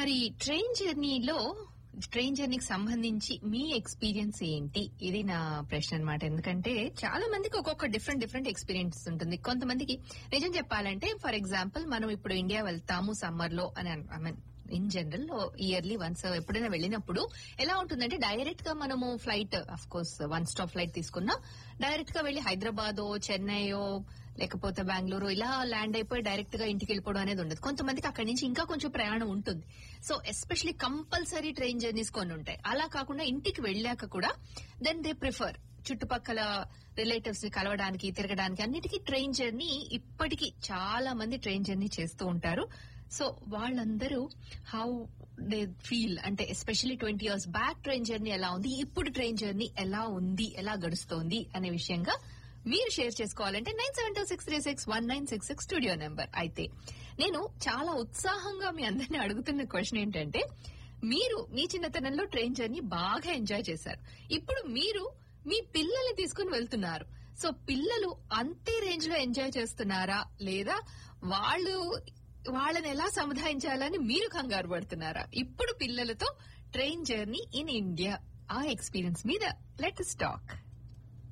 మరి ట్రైన్ జర్నీలో ట్రైన్ జర్నీకి సంబంధించి మీ ఎక్స్పీరియన్స్ ఏంటి ఇది నా ప్రశ్న అనమాట ఎందుకంటే చాలా మందికి ఒక్కొక్క డిఫరెంట్ డిఫరెంట్ ఎక్స్పీరియన్స్ ఉంటుంది కొంతమందికి నిజం చెప్పాలంటే ఫర్ ఎగ్జాంపుల్ మనం ఇప్పుడు ఇండియా వెళ్తాము సమ్మర్ లో అని I mean in general yearly once ఎప్పుడైనా వెళ్ళినప్పుడు ఎలా ఉంటుందంటే డైరెక్ట్ గా మనము flight of course one stop flight తీసుకున్నా డైరెక్ట్ గా వెళ్లి హైదరాబాదో చెన్నైయో లేకపోతే బెంగళూరు ఇలా ల్యాండ్ అయిపోయి డైరెక్ట్ గా ఇంటికి వెళ్ళిపోవడం అనేది ఉండదు కొంతమందికి అక్కడి నుంచి ఇంకా కొంచెం ప్రయాణం ఉంటుంది so especially compulsory train journeys కొన్ని ఉంటాయి అలా కాకుండా ఇంటికి వెళ్ళాక కూడా దెన్ దే ప్రిఫర్ చుట్టుపక్కల రిలేటివ్స్ ని కలవడానికి తిరగడానికి అన్నిటికీ ట్రైన్ జర్నీ ఇప్పటికీ చాలా మంది ట్రైన్ జర్నీ చేస్తూ ఉంటారు సో వాళ్ళందరూ హౌ దే ఫీల్ అంటే especially twenty years back train journey ఎలా ఉంది ఇప్పుడు ట్రైన్ జర్నీ ఎలా ఉంది ఎలా గడుస్తోంది అనే విషయంగా మీరు షేర్ చేసుకోవాలంటే nine seven two six three six one nine six six studio number అయితే నేను చాలా ఉత్సాహంగా మీ అందరినీ అడుగుతున్న క్వశ్చన్ ఏంటంటే మీరు మీ చిన్నతనంలో ట్రైన్ జర్నీ బాగా ఎంజాయ్ చేశారు ఇప్పుడు మీరు మీ పిల్లల్ని తీసుకుని వెళ్తున్నారు సో పిల్లలు అంతే రేంజ్ లో ఎంజాయ్ చేస్తున్నారా లేదా వాళ్ళు వాళ్ళని ఎలా సముదాయించాలని మీరు కంగారు పడుతున్నారా ఇప్పుడు పిల్లలతో ట్రైన్ జర్నీ ఇన్ ఇండియా ఆ ఎక్స్పీరియన్స్ మీద లెట్ టాక్